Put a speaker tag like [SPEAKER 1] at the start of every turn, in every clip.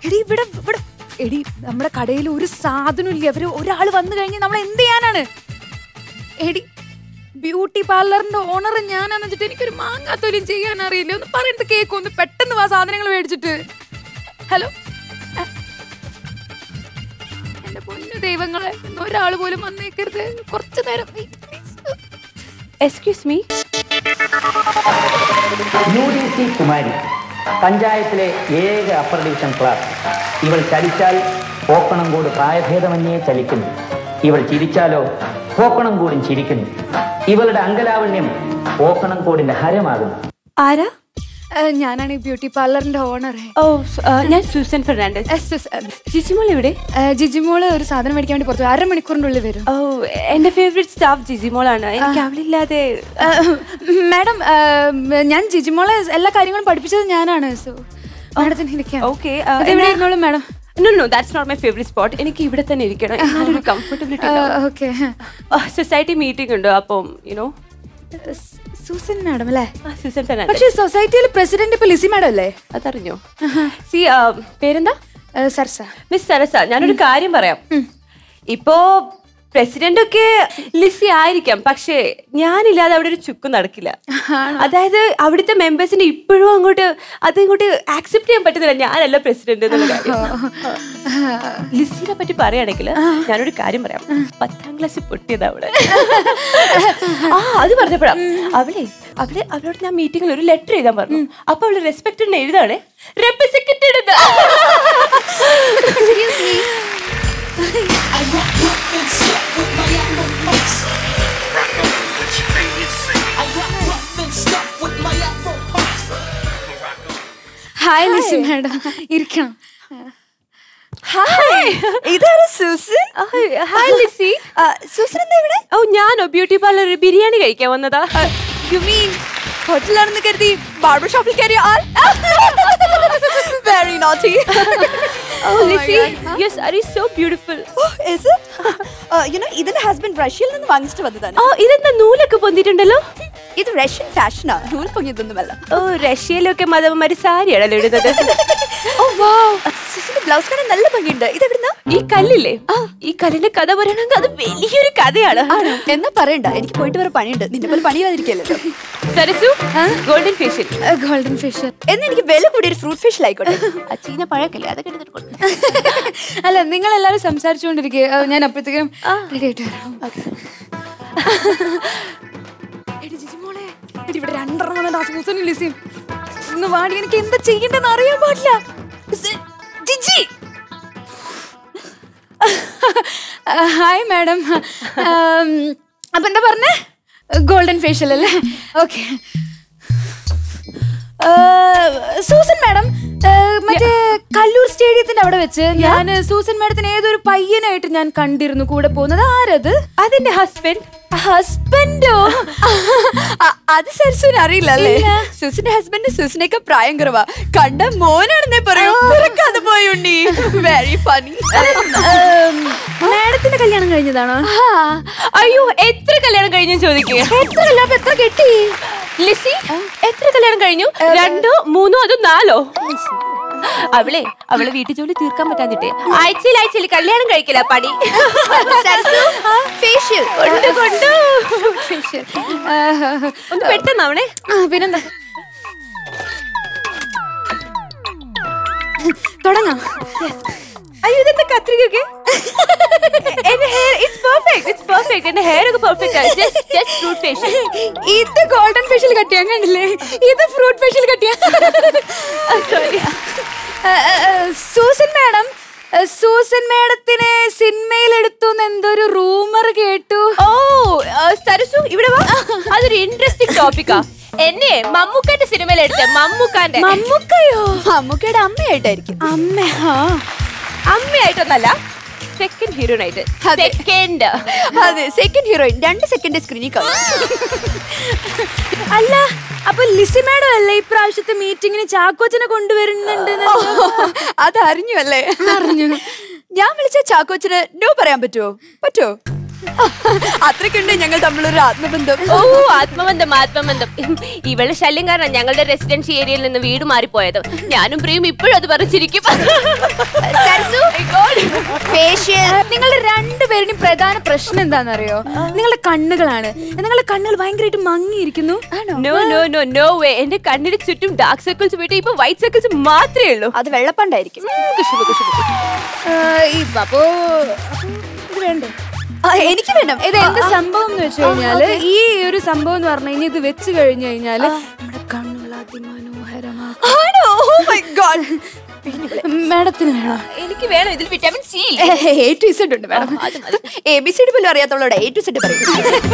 [SPEAKER 1] എടി ഇവിടെ ഇവിടെ എടി നമ്മുടെ കടയിൽ ഒരു സാധനം ഇല്ല അവര് ഒരാൾ വന്നു കഴിഞ്ഞാൽ നമ്മൾ എന്ത് ചെയ്യാനാണ് എടി ബ്യൂട്ടി പാർലറിന്റെ ഓണർ ഞാനാന്ന് വെച്ചിട്ട് എനിക്കൊരു മാങ്ങാത്തൊലിയും ചെയ്യാൻ അറിയില്ല ഒന്ന് പറയുന്നത് കേൾക്കും ഒന്ന് പെട്ടെന്ന് വാ സാധനങ്ങൾ മേടിച്ചിട്ട് ഹലോ എന്റെ പൊന്നു ദൈവങ്ങളെ ഇന്ന് ഒരാൾ പോലും വന്നേക്കരുത് കുറച്ചു നേരം wait, please.
[SPEAKER 2] Excuse me
[SPEAKER 3] U D C Kumari പഞ്ചായത്തിലെ ഏക അപ്പർ ഡിവിഷൻ ക്ലാസ് ഇവൾ ചലിച്ചാൽ പോക്കണംകൂട് പ്രായഭേദമന്യേ ചലിക്കുന്നു ഇവൾ ചിരിച്ചാലോ പോക്കണംകൂടും ചിരിക്കുന്നു ഇവളുടെ അങ്കലാവണ്യം പോക്കണംകൂടിന്റെ ഹരമാകുന്നു
[SPEAKER 2] ആരാ
[SPEAKER 1] ആ, ഞാനാണ് ഈ ബ്യൂട്ടി പാർലറിന്റെ ഓണർ
[SPEAKER 2] ഓ സ്- ആ, ഞാൻ സൂസൻ ഫെർണാണ്ടസ് ജിജിമോൾ എവിടെ
[SPEAKER 1] ജിജിമോള് ഒരു സാധനം മേടിക്കാൻ വേണ്ടി പുറത്തു അരമണിക്കൂറിന്റെ ഉള്ളിൽ വരും
[SPEAKER 2] ഓ എന്റെ ഫേവറേറ്റ് സ്റ്റാഫ് ജിജിമോളാണ് എനിക്ക് അവളില്ലാതെ
[SPEAKER 1] ആ, മാഡം ആ, ഞാൻ ജിജിമോളെ എല്ലാ കാര്യങ്ങളും പഠിപ്പിച്ചത് ഞാനാണ് സോ മാഡത്തിന് ഇരിക്കാം
[SPEAKER 2] ഓക്കെ
[SPEAKER 1] എവിടെ ഇരുന്നോളും madam
[SPEAKER 2] no no that's not my favourite spot എനിക്ക് ഇവിടെ തന്നെ ഇരിക്കണം എന്നാലൊരു കംഫർട്ടബിലിറ്റി
[SPEAKER 1] ഓക്കെ
[SPEAKER 2] സൊസൈറ്റി മീറ്റിംഗ് ഉണ്ട് അപ്പം യുനോ
[SPEAKER 1] സൂസൻ മാഡം അല്ലേ
[SPEAKER 2] സൂസൻ ഫെർണാണ്ടസ്
[SPEAKER 1] പക്ഷെ സൊസൈറ്റിയിൽ പ്രസിഡന്റ് ഇപ്പൊ ലിസി മാഡം അല്ലേ
[SPEAKER 2] അതറിഞ്ഞോ സി പേരെന്താ
[SPEAKER 1] ആ, സർസ
[SPEAKER 2] മിസ് സരസ ഞാനൊരു കാര്യം പറയാം ഇപ്പോ പ്രസിഡന്റ് ഒക്കെ ലിസി ആയിരിക്കാം പക്ഷേ ഞാനില്ലാതെ അവിടെ ഒരു ചുക്കും നടക്കില്ല അതായത് അവിടുത്തെ മെമ്പേഴ്സിന് ഇപ്പോഴും അങ്ങോട്ട് അത് ഇങ്ങോട്ട് ആക്സെപ്റ്റ് ചെയ്യാൻ പറ്റുന്നില്ല ഞാനല്ല പ്രസിഡന്റ് എന്നുള്ള കാര്യം ലിസിനെ പറ്റി പറയുകയാണെങ്കിൽ ഞാനൊരു കാര്യം പറയാം പത്താം ക്ലാസ് പൊട്ടിയത് അവിടെ ആ അത് പറഞ്ഞപ്പോഴാ അവളെ അവളെ അവളോട് ഞാൻ മീറ്റിംഗിൽ ഒരു ലെറ്റർ എഴുതാൻ പറഞ്ഞു അപ്പൊ അവള് റെസ്പെക്ട് എഴുതാണ് റെപ്രസെക്റ്റഡ്
[SPEAKER 1] ഹായ് ലിസി മാഡം ഇരിക്കണം
[SPEAKER 2] ഹായ്
[SPEAKER 4] ഇതാണ് സൂസൻ
[SPEAKER 2] ഹായ് ലിസി
[SPEAKER 4] സൂസൻ എന്താ ഇവിടെ
[SPEAKER 2] ഓ ഞാനോ ബ്യൂട്ടി പാർലർ ബിരിയാണി കഴിക്കാൻ വന്നതാ
[SPEAKER 4] യു മീൻ ഹോട്ടലാണെന്ന് കരുതി ബാർബർ ഷോപ്പിൽ കയറിയ ആൾ very naughty
[SPEAKER 2] oh Lissy your sari so beautiful
[SPEAKER 4] you know ഇതിന്റെ ഹസ്ബൻഡ് റഷ്യയിൽ നിന്ന് വാങ്ങിച്ചിട്ട് വന്നതാണ്
[SPEAKER 2] ഓ ഇതെന്താ നൂലൊക്കെ പൊന്തിട്ടുണ്ടല്ലോ
[SPEAKER 4] ഇത് റഷ്യൻ ഫാഷനാ നൂൽ പൊങ്ങിയതൊന്നുമല്ല
[SPEAKER 2] ഓ റഷ്യയിലൊക്കെ മതവന്മാര് സാരിയാണല്ലോ ഇടുന്നത്
[SPEAKER 4] ഓ വാവ് സൂസന്റെ ബ്ലൗസ് കാണാൻ നല്ല ഭംഗിയുണ്ട് ഇത് എവിടുന്ന
[SPEAKER 2] ഈ കല്ലില്ലേ ഈ കല്ലിന്റെ കഥ പറയണമെങ്കിൽ അത് വലിയൊരു കഥയാണ്
[SPEAKER 4] ആണോ എന്നാ പറയണ്ട എനിക്ക് പോയിട്ട് വേറെ പണിയുണ്ട് നിന്റെ പോലെ പണി വന്നിരിക്കല്ലോ
[SPEAKER 2] Sarasu golden facial
[SPEAKER 1] golden fisher
[SPEAKER 4] എന്നാ എനിക്ക് വില കൂടിയ ഒരു ഫ്രൂട്ട് ഫിഷ് ആയിക്കോട്ടെ
[SPEAKER 2] ആ ചീന പഴക്കല്ലേ അതൊക്കെ എടുത്തിട്ട് കൊടുക്ക്.
[SPEAKER 1] അല്ല നിങ്ങൾ എല്ലാവരും സംസാരിച്ചുകൊണ്ടിരിക്കുക ഞാൻ അപ്പോഴത്തേക്കും റെഡി ആയിട്ട് വരാം എടി ജിജിമോളെ, എടി ഇവിടെ രണ്ടെണ്ണം വന്നിട്ട് ആ സൂസനും ലിസിയും ഒന്ന് വാടി എനിക്ക് എന്താ ചെയ്യണ്ടെന്ന് അറിയാൻ പാടില്ല സ്- ജിജി ഹായ് മാഡം അപ്പൊ എന്താ പറഞ്ഞേ ഗോൾഡൻ ഫേഷ്യൽ അല്ലേ ഓക്കെ സൂസൻ മാഡം മറ്റേ കല്ലൂർ സ്റ്റേഡിയത്തിന്റെ അവിടെ വെച്ച് ഞാൻ സൂസൻ മാഡത്തിന് ഏതൊരു പയ്യനായിട്ട് ഞാൻ കണ്ടിരുന്നു കൂടെ പോകുന്നത് ആരത്
[SPEAKER 2] അതെന്റെ ഹസ്ബൻഡ്
[SPEAKER 1] ഹസ്ബൻഡോ
[SPEAKER 4] അ- അത് സരസുവിന് അറിയില്ല അല്ലേ സൂസിന്റെ ഹസ്ബൻഡ് സൂസിനേക്കാൾ പ്രായം കുറവാ കണ്ട മോനാണെന്നേ പറയൂ തുറക്കാതെ പോയുണ്ണി വെരി ഫണി
[SPEAKER 1] മാഡത്തിന്റെ കല്യാണം കഴിഞ്ഞതാണോ
[SPEAKER 2] അയ്യോ എത്ര കല്യാണം കഴിഞ്ഞു ചോദിക്കുക
[SPEAKER 1] എത്ര കല്യാണം അപ്പൊ എത്ര കെട്ടി
[SPEAKER 2] ലിസി എത്ര കല്യാണം കഴിഞ്ഞു രണ്ടോ മൂന്നോ അതോ നാലോ അവളെ അവളെ വീട്ടു ജോലി തീർക്കാൻ പറ്റാഞ്ഞിട്ടേ ആഴ്ചയിൽ ആഴ്ചയിൽ കല്യാണം കഴിക്കില്ല പണി
[SPEAKER 4] ഫേഷ്യൽ
[SPEAKER 2] കൊണ്ട് കൊണ്ട്
[SPEAKER 1] ഫേഷ്യൽ
[SPEAKER 2] ഒന്ന് പെട്ടെന്നാവണേ
[SPEAKER 1] പിന്നെന്താ തുടങ്ങാം
[SPEAKER 2] അയ്യോ ഇതെന്താ കത്രികൊക്കെ എന്റെ hair it's perfect it's perfect എന്റെ ഹെയർ ഒക്കെ പെർഫെക്റ്റ് ആണ് ജസ്റ്റ് ജസ്റ്റ് ഫ്രൂട്ട് ഫേഷ്യൽ
[SPEAKER 1] ഇത് ഗോൾഡൻ ഫേഷ്യൽ കട്ടിയാൻ കണ്ടില്ലേ ഇത് ഫ്രൂട്ട് ഫേഷ്യൽ കട്ടിയാ
[SPEAKER 2] സോറി
[SPEAKER 1] സൂസൻ മാഡം സൂസൻ മാഡത്തിനെ സിനിമയിൽ എടുത്തു എന്തൊരു റൂമർ കേട്ടു
[SPEAKER 2] ഓ സരസു ഇവിടെ വാ അതൊരു ഇൻട്രസ്റ്റിംഗ് ടോപ്പിക്കാ എന്നെ മമ്മൂക്കാന്റെ സിനിമയിൽ എടുത്ത മമ്മൂക്കാന്റെ
[SPEAKER 1] മമ്മൂക്കയോ
[SPEAKER 4] അമ്മൂക്കയുടെ അമ്മയായിട്ടായിരിക്കും
[SPEAKER 1] അമ്മ
[SPEAKER 2] അമ്മയായിട്ടൊന്നല്ല സെക്കൻഡ് ഹീറോയിൻ ആയിട്ട്
[SPEAKER 4] അതെ.
[SPEAKER 2] സെക്കൻഡ്
[SPEAKER 4] അതെ സെക്കൻഡ് ഹീറോയിൻ രണ്ട് സെക്കൻഡ് സ്ക്രീനിൽ കാണും
[SPEAKER 1] അല്ല അപ്പൊ ലിസി മാഡം അല്ലേ ഇപ്രാവശ്യത്തെ മീറ്റിങ്ങിന് ചാക്കോച്ചനെ കൊണ്ടുവരുന്നുണ്ട്
[SPEAKER 4] അത് അറിഞ്ഞു അല്ലേ
[SPEAKER 1] അറിഞ്ഞു
[SPEAKER 4] ഞാൻ വിളിച്ച ചാക്കോച്ചിന് നോ പറയാൻ പറ്റുമോ പറ്റുമോ അത്രയ്ക്കുണ്ട് ഞങ്ങൾ തമ്മിലൊരു ആത്മബന്ധം
[SPEAKER 2] ഓ ആത്മബന്ധം ആത്മബന്ധം ഇവളുടെ ശല്യം കാരണം ഞങ്ങളുടെ റെസിഡൻസി ഏരിയയിൽ നിന്ന് വീട് മാറിപ്പോയത് ഞാനും പ്രിയും ഇപ്പോഴും അത് പറിച്ചിരിക്കും
[SPEAKER 4] ഫേഷ്യൽ
[SPEAKER 1] നിങ്ങളുടെ രണ്ടുപേരുടെയും പ്രധാന പ്രശ്നം എന്താണെന്നറിയോ നിങ്ങളുടെ കണ്ണുകളാണ് നിങ്ങളുടെ കണ്ണുകൾ ഭയങ്കരമായിട്ട് മങ്ങിയിരിക്കുന്നു
[SPEAKER 2] no no no no way എന്റെ കണ്ണിന് ചുറ്റും ഡാർക്ക് സർക്കിൾസ് പോയിട്ട് ഇപ്പൊ വൈറ്റ് സർക്കിൾസ് മാത്രമേ ഉള്ളൂ
[SPEAKER 4] അത് വെള്ളപ്പണ്ടായിരിക്കും
[SPEAKER 2] കുശുമ്പ്, കുശുമ്പ്.
[SPEAKER 1] ആ, ഈ അപ്പോ അപ്പോ ഇത് വേണ്ടേ
[SPEAKER 4] ആ, എനിക്ക് വേണം
[SPEAKER 1] ഇത് എന്ത് സംഭവം എന്ന് വെച്ച് കഴിഞ്ഞാല് ഈ ഒരു സംഭവം എന്ന് പറഞ്ഞു കഴിഞ്ഞാൽ ഇത് വെച്ച് കഴിഞ്ഞു കഴിഞ്ഞാല് നമ്മുടെ കണ്ണുകൾ അതിമനോഹരമാക്കും
[SPEAKER 4] ആണോ Oh my God.
[SPEAKER 1] മാഡത്തിന് വേണം
[SPEAKER 2] എനിക്ക് വേണം ഇതിൽ vitamin C
[SPEAKER 4] A to Z ഉണ്ട് madam A B C D പോലും അറിയാത്തവളോട് എ ടു ഇസഡ് പറയും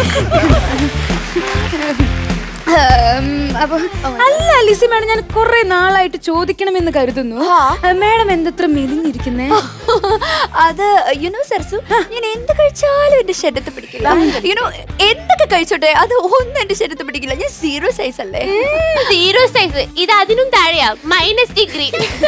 [SPEAKER 1] ഉം, അപ്പൊ അല്ല ലിസി മാഡം ഞാൻ കുറെ നാളായിട്ട് ചോദിക്കണമെന്ന് കരുതുന്നു മാഡം എന്തത്ര മെലിഞ്ഞിരിക്കുന്നേ
[SPEAKER 4] അത് യുനോ സർസു ഞാൻ എന്ത് കഴിച്ചാലും എന്റെ ശരീരത്തെ പിടിക്കില്ല യുനോ എന്തൊക്കെ കഴിച്ചോട്ടെ അത് ഒന്നും എന്റെ ശരീരത്തെ പിടിക്കില്ല ഞാൻ സീറോ സൈസ് അല്ലേ
[SPEAKER 2] സീറോ സൈസ് ഇത് അതിനും താഴെയാ മൈനസ് ഡിഗ്രി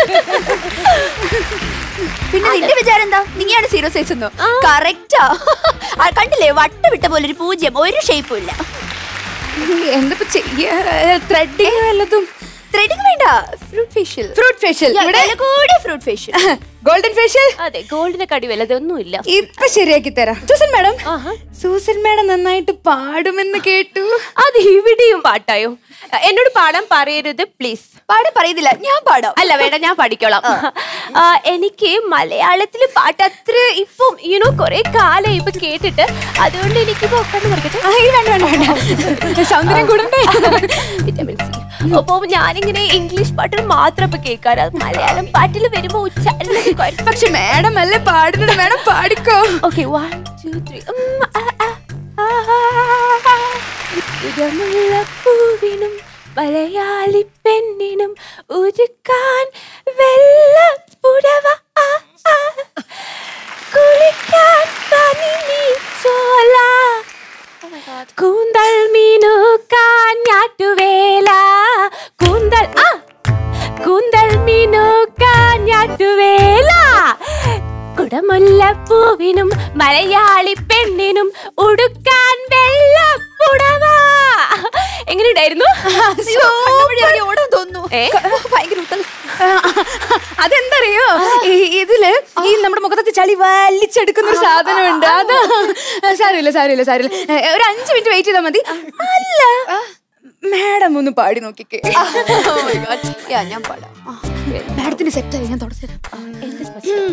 [SPEAKER 4] പിന്നെ നിന്റെ വിചാരം എന്താ നീയാണ് സീറോ സൈസ് എന്നോ കറക്റ്റാ കണ്ടില്ലേ വട്ട വിട്ട പോലെ ഒരു പൂജ്യം ഒരു ഷേപ്പും ഇല്ല
[SPEAKER 1] എന്തപ്പോ ചെയ്യാ ത്രെഡിങ് വല്ലതും
[SPEAKER 4] ത്രെഡിങ് വേണ്ട ഫ്രൂട്ട് ഫേഷ്യൽ
[SPEAKER 1] ഫ്രൂട്ട് ഫേഷ്യൽ ഇവിടെ
[SPEAKER 4] കൂടി ഫ്രൂട്ട് ഫേഷ്യൽ
[SPEAKER 1] ഗോൾഡൻ ഫേഷ്യൽ
[SPEAKER 2] അതെ ഗോൾഡിനെ കടി വല്ലതൊന്നുമില്ല
[SPEAKER 1] ഇപ്പൊ ശരിയാക്കി തരാം സൂസൻ മാഡം സൂസൻ മാഡം നന്നായിട്ട് പാടുമെന്ന് കേട്ടു
[SPEAKER 2] അത് ഇവിടെയും പാട്ടായോ എന്നോട് പാടാൻ പറയരുത് പ്ലീസ്
[SPEAKER 4] പാടാൻ പറയുന്നില്ല ഞാൻ പാടാം
[SPEAKER 2] അല്ല വേണ്ട ഞാൻ പഠിക്കോളാം ആ, എനിക്ക് മലയാളത്തിൽ പാട്ട് അത്ര ഇപ്പം യുനോ കുറെ കാലം ഇപ്പൊ കേട്ടിട്ട് അതുകൊണ്ട് എനിക്കിപ്പോ കണ്ണു തുറക്കട്ടെ
[SPEAKER 1] ആ, ഇത് വേണ്ട വേണ്ട വേണ്ട സൗന്ദര്യം കൂടണ്ടേ
[SPEAKER 2] വിറ്റാമിൻ സി അപ്പൊ ഞാനിങ്ങനെ ഇംഗ്ലീഷ് പാട്ടുകൾ മാത്രം ഇപ്പൊ കേൾക്കാറ് അത് മലയാളം പാട്ടിൽ വരുമ്പോ ഉച്ചാരണം
[SPEAKER 1] പക്ഷെ മാഡം അല്ലേ പാടുന്നത് മാഡം പാടിക്കോ
[SPEAKER 2] ഓക്കെ വൺ ടു ത്രീ പൂവിനും മലയാളി പെണ്ണിനും ഉരുക്കാൻ വെള്ളപ്പുടവ ആ, ആ. കുളിക്കാൻ പനിനീച്ചോല കൂന്തൽ മീനുക്കാൻ ഞാറ്റുവേല കൂന്തൽ ആ കൂന്തൽ മീനുക്കാൻ ഞാറ്റുവേല കുടമുല്ലപ്പൂവിനും മലയാളി പെണ്ണിനും ഉടുക്കാൻ വെള്ളപ്പുടവ എങ്ങനെയുണ്ടായിരുന്നു
[SPEAKER 4] ഓടാൻ തോന്നുന്നു
[SPEAKER 2] ഏ?
[SPEAKER 4] ഭയങ്കര ഉത്തൽ
[SPEAKER 1] അതെന്തറിയോ ഈ- ഇതില് ഈ നമ്മുടെ മുഖത്തെ ചളി വലിച്ചെടുക്കുന്ന ഒരു സാധനമുണ്ട് അതാ സാരമില്ല സാരമില്ല സാരമില്ല ഏ, ഒരു അഞ്ചു മിനിറ്റ് വെയിറ്റ് ചെയ്താൽ മതി അല്ല മാഡം ഒന്ന് പാടി നോക്കിക്കേ
[SPEAKER 4] Oh my God. Yeah, ഞാൻ പാടാം ആ.
[SPEAKER 1] മാഡത്തിന് സെറ്റായി ഞാൻ തുടച്ചു തരാം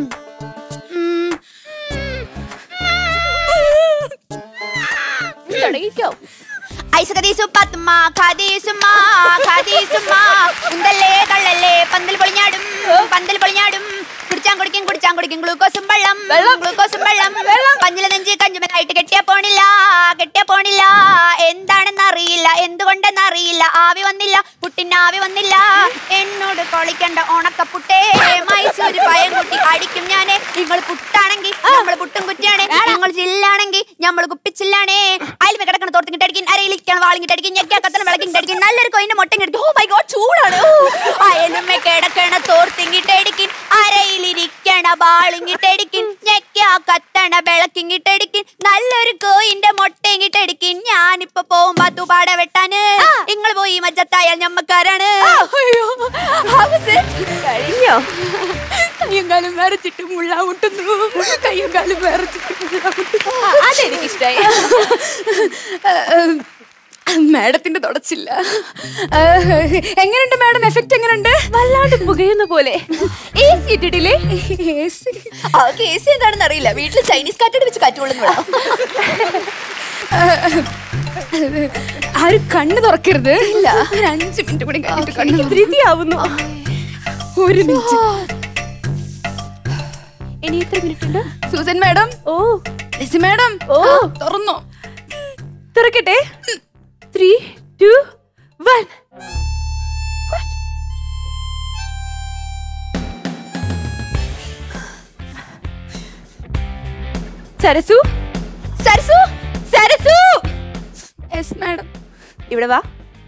[SPEAKER 2] തുടങ്ങിക്കോ
[SPEAKER 4] ഐസ് കദീസു പത്തുമ്മ ഖദീസുമ്മ ഖദീസുമ്മ ഉന്തല്ലേ തള്ളല്ലേ പന്തൽ പൊളിഞ്ഞാടും പന്തൽ പൊളിഞ്ഞാടും കുടിച്ചാൻ കുടിക്കും കുടിച്ചാൻ കുടിക്കും ഗ്ലൂക്കോസും വെള്ളം ഗ്ലൂക്കോസും വെള്ളം പഞ്ഞില നെഞ്ച് കഞ്ചുമനായിട്ട് കെട്ടിയ പോണില്ല കെട്ടിയ പോണില്ല എന്താണെന്ന് അറിയില്ല എന്തുകൊണ്ടെന്ന് അറിയില്ല ആവി വന്നില്ല പുട്ടിന് ആവി വന്നില്ല എന്നോട് കൊളിക്കണ്ട ഉണക്കപ്പുട്ടേ മൈസൂര് പയം കുട്ടി അടിക്കും ഞാനേ നിങ്ങൾ പുട്ടാണെങ്കിൽ നമ്മൾ പുട്ടും കുറ്റിയാണേ നിങ്ങൾ ജില്ലാണെങ്കിൽ നമ്മൾ കുപ്പിച്ചില്ലാണേ അയൽമ കിടക്കണ തോർത്തിങ്ങിട്ട് അടിക്കും അരയിലിരിക്കണം വാളിങ്ങിട്ട് അടിക്കും ഞെക്കാ കത്തണം വിളക്കിങ്ങിട്ട് അടിക്കും നല്ലൊരു കൊയിന്റെ മുട്ടയും കിടക്കും ഓ മൈ ഗോഡ് ചൂടാണ് ഓ, അയലുമ്മ കിടക്കണ തോർത്തിങ്ങിട്ട് അടിക്കും അരയിലിരിക്കണ വാളിങ്ങിട്ട് അടിക്കും ഞെക്കാ കത്തണ വിളക്കിങ്ങിട്ട് അടിക്കും നല്ലൊരു കോയിന്റെ മുട്ടയിങ്ങിട്ട് അടിക്കും ഞാനിപ്പോ പോകുമ്പോ തുപാട വെട്ടാന് നിങ്ങൾ പോയി മജ്ജത്തായാൽ ഞമ്മക്കാരാണ്
[SPEAKER 2] കഴിഞ്ഞോ
[SPEAKER 1] കയ്യും കാലും വരച്ചിട്ട് മുള്ള മുട്ടുന്നു കയ്യും കാലും വരച്ചിട്ട് മുള്ള മുട്ടുന്നു
[SPEAKER 2] അതെനിക്കിഷ്ടായി
[SPEAKER 1] മാഡത്തിന്റെ തുടച്ചില്ല എങ്ങനെയുണ്ട് മാഡം എഫക്റ്റ് എങ്ങനെയുണ്ട്
[SPEAKER 2] വല്ലാണ്ട് പുകയുന്ന പോലെ ഏ സി ഇട്ടിട്ടില്ലേ
[SPEAKER 4] അവർക്ക് എ സി എന്താണെന്ന് അറിയില്ല വീട്ടിൽ ചൈനീസ് കാറ്റോട് വെച്ച് കാറ്റുകൊള്ളുന്നു
[SPEAKER 1] ആരും കണ്ണ് തുറക്കരുത് ഇല്ല ഒരു അഞ്ച് മിനിറ്റ് കൂടി കഴിഞ്ഞിട്ട് കണ്ണ് തുറ-
[SPEAKER 2] ധൃതിയാവുന്നു
[SPEAKER 1] ഒരു മിനിറ്റ്
[SPEAKER 2] ഇനി എത്ര മിനിറ്റ് ഉണ്ട്
[SPEAKER 1] Susan madam
[SPEAKER 2] oh
[SPEAKER 1] Lissy madam
[SPEAKER 2] oh.
[SPEAKER 1] തുറന്നോ
[SPEAKER 2] തുറക്കട്ടെ three two one Sarasu
[SPEAKER 4] Sarasu
[SPEAKER 2] Sarasu
[SPEAKER 1] yes madam
[SPEAKER 2] ഇവിടെ വാ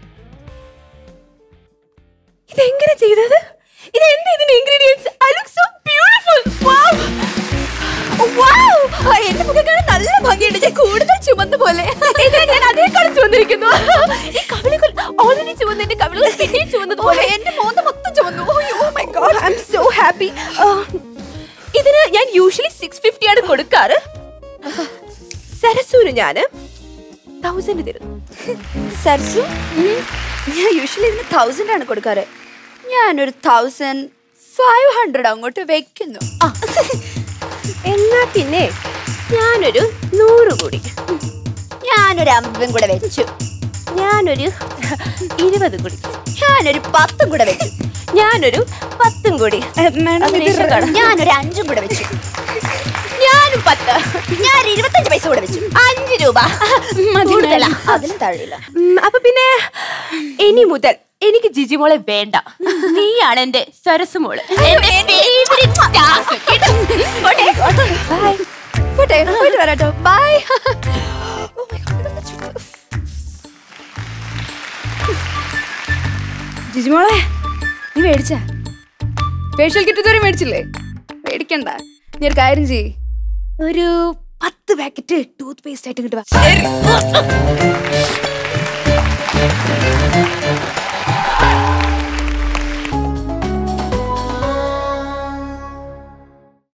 [SPEAKER 2] ഇതെങ്ങനെ ചെയ്തത് ഇതെന്താ ഇതിന്റെ ingredients I look so beautiful wow
[SPEAKER 4] Wow! ആ, എന്റെ മുഖം കാണാൻ നല്ല ഭംഗിയുണ്ട്
[SPEAKER 1] കൂടുതൽ ചുമന്ന പോലെ
[SPEAKER 2] ഞാൻ അതേക്കാളും ചുവന്നിരിക്കുന്നു ഈ കവിളുകൾ ഓൾറെഡി ചുവന്ന് എന്റെ കവിളുകൾ പിന്നെയും ചുവന്നതുപോലെ
[SPEAKER 1] എന്റെ മോന്ത മൊത്തം ചുമന്നു oh my God
[SPEAKER 2] I'm so happy ഇതിന് ഞാൻ യൂഷ്വലി സിക്സ് ഫിഫ്റ്റി ആണ് കൊടുക്കാറ് സരസൂര് ഞാന് തൗസൻഡ് തരുന്നു
[SPEAKER 4] സർസു ഞാൻ യൂഷ്വലി ഇതിന് തൗസൻഡ് ആണ് കൊടുക്കാറ് ഞാനൊരു തൗസൻഡ് ഫൈവ് ഹൺഡ്രഡ് അങ്ങോട്ട് വെക്കുന്നു
[SPEAKER 2] ആ. എന്നാ പിന്നെ ഞാനൊരു നൂറ് കൂടി
[SPEAKER 4] ഞാനൊരു അമ്പതും കൂടെ വെച്ചു
[SPEAKER 2] ഞാനൊരു ഇരുപത് കൂടി
[SPEAKER 4] ഞാനൊരു പത്തും കൂടെ വെച്ചു
[SPEAKER 2] ഞാനൊരു പത്തും കൂടി അത് രക്ഷക്കാണ്.
[SPEAKER 4] ഞാനൊരു അഞ്ചും കൂടെ വെച്ചു
[SPEAKER 2] ഞാനും പത്ത്
[SPEAKER 4] ഞാൻ ഇരുപത്തഞ്ച് പൈസ കൂടെ വെച്ചു
[SPEAKER 2] അഞ്ച് രൂപ
[SPEAKER 4] കൂടുതലാ അതിലും താഴെയില്ല
[SPEAKER 2] ഉം, അപ്പൊ പിന്നെ ഇനി മുതൽ എനിക്ക് ജിജിമോളെ വേണ്ട നീയാണ് എന്റെ സരസുമോള് എന്റെ favorite star. കേട്ടോ? പോട്ടെ. Bye.
[SPEAKER 4] പോട്ടെ പോയിട്ട് വരാട്ടോ ബൈ
[SPEAKER 1] ജിജിമോളെ നീ മേടിച്ച ഫേഷ്യൽ കിറ്റ് ഇതുവരെ മേടിച്ചില്ലേ മേടിക്കണ്ട നീ ഒരു കാര്യം ചെയ്യ് ഒരു പത്ത് പാക്കറ്റ് ടൂത്ത് പേസ്റ്റ് ആയിട്ട് കിട്ടുക